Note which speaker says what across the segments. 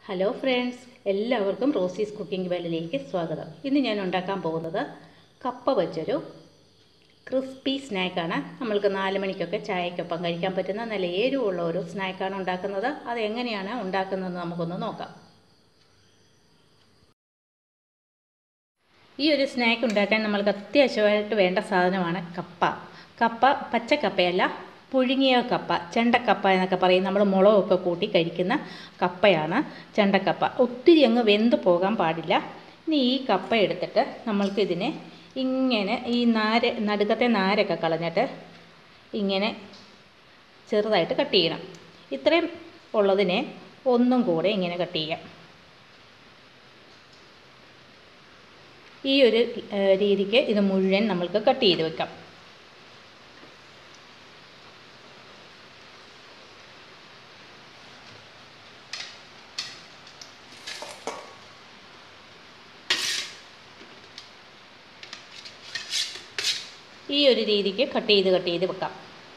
Speaker 1: hello friends എല്ലാവർക്കും റോസീസ് cooking വേലിലേക്ക് സ്വാഗതം ഇന്ന് ഞാൻ ഉണ്ടാക്കാൻ പോകുന്നത് കപ്പ വെച്ചൊരു ക്രിസ്പി സ്നാക്കാണ് നമ്മൾക്ക് നാല് മണിക്കൊക്കെ ചായക്കൊപ്പം കഴിക്കാൻ പറ്റുന്ന നല്ല എരിവുള്ള ഒരു സ്നാക്കാണ് ഉണ്ടാക്കുന്നത് അത് എങ്ങനെയാണ് ഉണ്ടാക്കുന്നതെന്ന് നമുക്കൊന്ന് നോക്കാം ഈ ഒരു സ്നാക്ക് ഉണ്ടാക്കാൻ നമ്മൾക്ക് അത്യാവശ്യമായിട്ട് വേണ്ട സാധനമാണ് കപ്പ കപ്പ പച്ചക്കപ്പയല്ല പുഴുങ്ങിയ കപ്പ ചെണ്ടക്കപ്പ എന്നൊക്കെ പറയും നമ്മൾ മുളകൊക്കെ കൂട്ടി കഴിക്കുന്ന കപ്പയാണ് ചെണ്ടക്കപ്പ ഒത്തിരി അങ്ങ് വെന്ത് പോകാൻ പാടില്ല ഇനി ഈ കപ്പ എടുത്തിട്ട് നമ്മൾക്ക് ഇതിനെ ഇങ്ങനെ ഈ നാര് നടുക്കത്തെ നാരൊക്കെ കളഞ്ഞിട്ട് ഇങ്ങനെ ചെറുതായിട്ട് കട്ട് ചെയ്യണം ഇത്രയും ഉള്ളതിനെ ഒന്നും കൂടെ ഇങ്ങനെ കട്ട് ചെയ്യാം ഈ ഒരു രീതിക്ക് ഇത് മുഴുവൻ നമ്മൾക്ക് കട്ട് ചെയ്ത് വെക്കാം ഈ ഒരു രീതിക്ക് കട്ട് ചെയ്ത് കട്ട് ചെയ്ത് വെക്കാം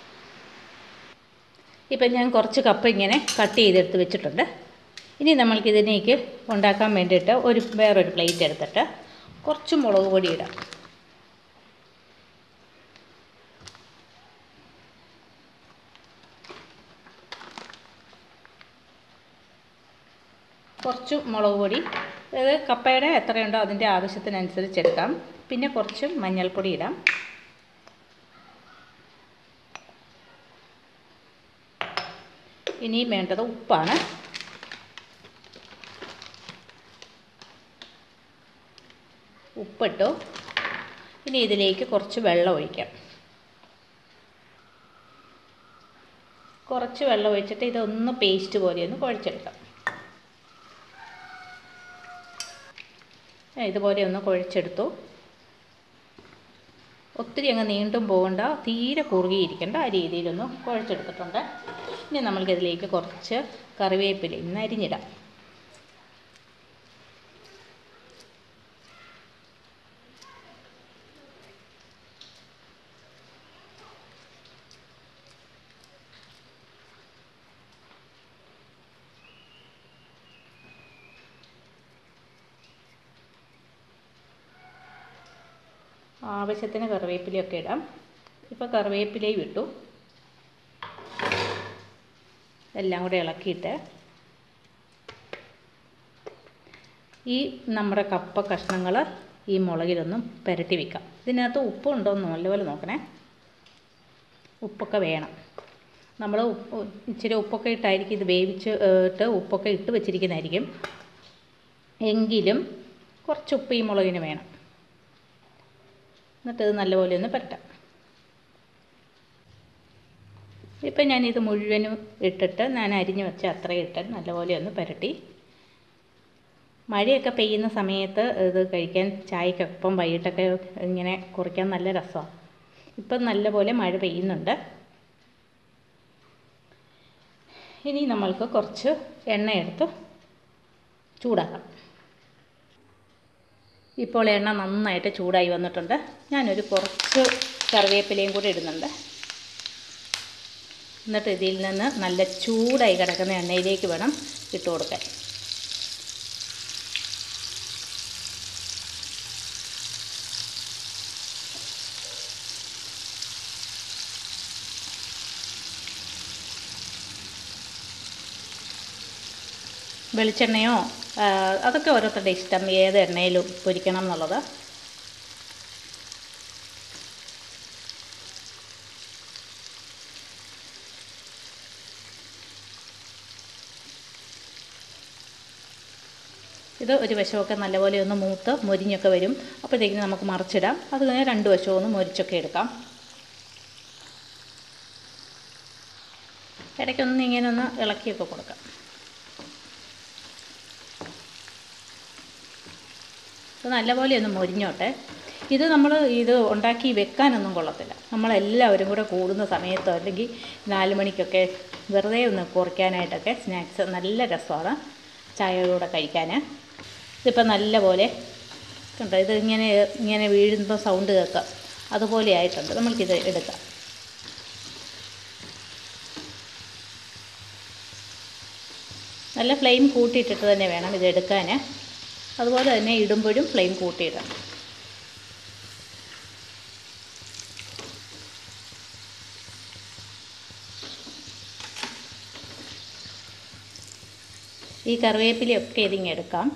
Speaker 1: ഇപ്പം ഞാൻ കുറച്ച് കപ്പ ഇങ്ങനെ കട്ട് ചെയ്തെടുത്ത് വെച്ചിട്ടുണ്ട് ഇനി നമ്മൾക്ക് ഇതിനേക്ക് ഉണ്ടാക്കാൻ വേണ്ടിയിട്ട് ഒരു വേറൊരു പ്ലേറ്റ് എടുത്തിട്ട് കുറച്ച് മുളക് പൊടി ഇടാം കുറച്ച് മുളക് പൊടി അത് കപ്പയുടെ എത്രയുണ്ടോ അതിൻ്റെ ആവശ്യത്തിനനുസരിച്ച് എടുക്കാം പിന്നെ കുറച്ച് മഞ്ഞൾപ്പൊടി ഇടാം ഇനിയും വേണ്ടത് ഉപ്പാണ് ഉപ്പിട്ടു ഇനി ഇതിലേക്ക് കുറച്ച് വെള്ളം ഒഴിക്കാം കുറച്ച് വെള്ളം ഒഴിച്ചിട്ട് ഇതൊന്ന് പേസ്റ്റ് പോലെ ഒന്ന് കുഴച്ചെടുക്കാം ഇതുപോലെ ഒന്ന് കുഴച്ചെടുത്തു ഒത്തിരി അങ്ങ് നീണ്ടും പോകണ്ട തീരെ കുറുകിയിരിക്കേണ്ട ആ രീതിയിലൊന്ന് കുഴച്ചെടുത്തിട്ടുണ്ട് ഇനി നമ്മൾക്കിതിലേക്ക് കുറച്ച് കറിവേപ്പില ഇന്ന് അരിഞ്ഞിടാം ആവശ്യത്തിന് കറിവേപ്പിലയൊക്കെ ഇടാം ഇപ്പോൾ കറിവേപ്പിലയും ഇട്ടു എല്ലാം കൂടെ ഇളക്കിയിട്ട് ഈ നമ്മുടെ കപ്പ കഷ്ണങ്ങൾ ഈ മുളകിലൊന്നും പുരട്ടി വെക്കാം ഇതിനകത്ത് ഉപ്പുണ്ടോ എന്ന് നല്ലപോലെ നോക്കണേ ഉപ്പൊക്കെ വേണം നമ്മൾ ഉപ്പ് ഇച്ചിരി ഉപ്പൊക്കെ ഇട്ടായിരിക്കും ഇത് വേവിച്ച് ഇട്ട് ഉപ്പൊക്കെ ഇട്ട് വെച്ചിരിക്കുന്നതായിരിക്കും എങ്കിലും കുറച്ച് ഉപ്പ് ഈ മുളകിന് വേണം എന്നിട്ട് ഇത് നല്ലപോലെ ഒന്ന് പുരട്ടാം ഇപ്പം ഞാനിത് മുഴുവനും ഇട്ടിട്ട് ഞാൻ അരിഞ്ഞ് വെച്ച അത്രയും ഇട്ട് നല്ലപോലെ ഒന്ന് പുരട്ടി മഴയൊക്കെ പെയ്യുന്ന സമയത്ത് ഇത് കഴിക്കാൻ ചായക്കൊപ്പം വൈകിട്ടൊക്കെ ഇങ്ങനെ കുറിക്കാൻ നല്ല രസമാണ് ഇപ്പം നല്ലപോലെ മഴ പെയ്യുന്നുണ്ട് ഇനി നമ്മൾക്ക് കുറച്ച് എണ്ണ എടുത്ത് ചൂടാക്കാം ഇപ്പോൾ എണ്ണ നന്നായിട്ട് ചൂടായി വന്നിട്ടുണ്ട് ഞാനൊരു കുറച്ച് കറിവേപ്പിലയും കൂടി ഇടുന്നുണ്ട് എന്നിട്ട് ഇതിൽ നിന്ന് നല്ല ചൂടായി കിടക്കുന്ന എണ്ണയിലേക്ക് വേണം ഇട്ട് കൊടുക്കാൻ വെളിച്ചെണ്ണയോ അതൊക്കെ ഓരോരുത്തരുടെ ഇഷ്ടം ഏത് എണ്ണയിലും പൊരിക്കണം എന്നുള്ളത് ഇത് ഒരു വശമൊക്കെ നല്ലപോലെ ഒന്ന് മൂത്ത് മൊരിഞ്ഞൊക്കെ വരും അപ്പോഴത്തേക്കും നമുക്ക് മറിച്ചിടാം അത് കഴിഞ്ഞ് രണ്ട് വശവും ഒന്ന് മൊരിച്ചൊക്കെ എടുക്കാം ഇടയ്ക്കൊന്ന് ഇങ്ങനെ ഒന്ന് ഇളക്കിയൊക്കെ കൊടുക്കാം ഇത് നല്ലപോലെ ഒന്ന് മൊരിഞ്ഞോട്ടെ ഇത് നമ്മൾ ഇത് ഉണ്ടാക്കി വെക്കാനൊന്നും കൊള്ളത്തില്ല നമ്മളെല്ലാവരും കൂടെ കൂടുന്ന സമയത്തോ അല്ലെങ്കിൽ നാല് മണിക്കൊക്കെ വെറുതെ ഒന്ന് കുറയ്ക്കാനായിട്ടൊക്കെ സ്നാക്സ് നല്ല രസമാണ് ചായയുടെ കൂടെ കഴിക്കാൻ ഇതിപ്പോൾ നല്ലപോലെ കണ്ടോ ഇത് ഇങ്ങനെ ഇങ്ങനെ വീഴുമ്പോൾ സൗണ്ട് കേൾക്കാം അതുപോലെ ആയിട്ടുണ്ട് നമ്മൾക്കിത് എടുക്കാം നല്ല ഫ്ലെയിം കൂട്ടിയിട്ടിട്ട് തന്നെ വേണം ഇത് എടുക്കാൻ അതുപോലെ തന്നെ ഇടുമ്പോഴും ഫ്ലെയിം കൂട്ടിയിടണം ഈ കറിവേപ്പിലയൊക്കെ ഇതിങ്ങെടുക്കാം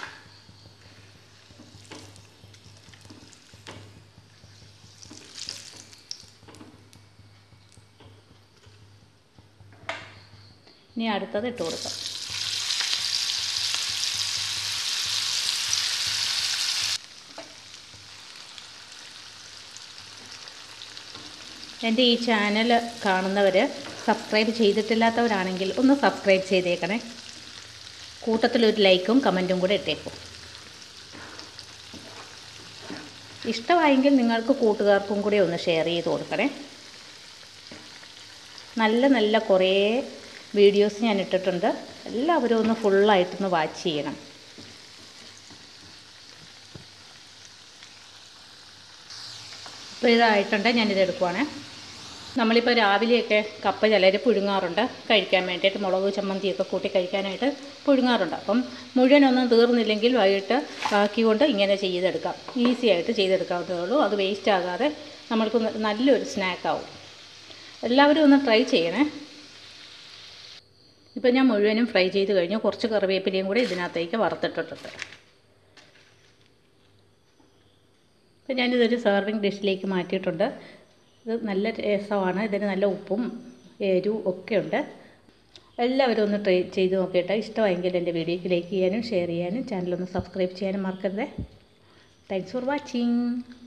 Speaker 1: ഇനി അടുത്തത് ഇട്ട് കൊടുക്കാം എൻ്റെ ഈ ചാനൽ കാണുന്നവർ സബ്സ്ക്രൈബ് ചെയ്തിട്ടില്ലാത്തവരാണെങ്കിൽ ഒന്ന് സബ്സ്ക്രൈബ് ചെയ്തേക്കണേ കൂട്ടത്തിലൊരു ലൈക്കും കമൻറ്റും കൂടെ ഇട്ടേക്കും ഇഷ്ടമായെങ്കിൽ നിങ്ങൾക്ക് കൂട്ടുകാർക്കും കൂടി ഒന്ന് ഷെയർ ചെയ്ത് കൊടുക്കണേ നല്ല നല്ല കുറേ വീഡിയോസ് ഞാൻ ഇട്ടിട്ടുണ്ട് എല്ലാവരും ഒന്ന് ഫുള്ളായിട്ടൊന്ന് വാച്ച് ചെയ്യണം അപ്പോൾ ഇതായിട്ടുണ്ട് ഞാനിത് എടുക്കുവാണ് നമ്മളിപ്പോൾ രാവിലെയൊക്കെ കപ്പ ചിലർ പുഴുങ്ങാറുണ്ട് കഴിക്കാൻ വേണ്ടിയിട്ട് മുളക് ചമ്മന്തിയൊക്കെ കൂട്ടി കഴിക്കാനായിട്ട് പുഴുങ്ങാറുണ്ട് അപ്പം മുഴുവനൊന്നും തീർന്നില്ലെങ്കിൽ വൈകിട്ട് ബാക്കി കൊണ്ട് ഇങ്ങനെ ചെയ്തെടുക്കാം ഈസി ആയിട്ട് ചെയ്തെടുക്കാവുന്നതേ ഉള്ളൂ അത് വേസ്റ്റ് ആകാതെ നമ്മൾക്ക് നല്ലൊരു സ്നാക്കാവും എല്ലാവരും ഒന്ന് ട്രൈ ചെയ്യണേ ഇപ്പം ഞാൻ മുഴുവനും ഫ്രൈ ചെയ്ത് കഴിഞ്ഞു കുറച്ച് കറിവേപ്പിലയും കൂടി ഇതിനകത്തേക്ക് വറുത്തിട്ടിട്ടുണ്ട് അപ്പം ഞാനിതൊരു സെർവിങ് ഡിഷിലേക്ക് മാറ്റിയിട്ടുണ്ട് ഇത് നല്ല രസമാണ് ഇതിന് നല്ല ഉപ്പും എരിവും ഒക്കെ ഉണ്ട് എല്ലാവരും ഒന്ന് ട്രൈ ചെയ്ത് നോക്കിയിട്ട് ഇഷ്ടമായെങ്കിൽ എൻ്റെ വീഡിയോയ്ക്ക് ലൈക്ക് ചെയ്യാനും ഷെയർ ചെയ്യാനും ചാനലൊന്ന് സബ്സ്ക്രൈബ് ചെയ്യാനും മറക്കരുത് താങ്ക്സ് ഫോർ വാച്ചിങ്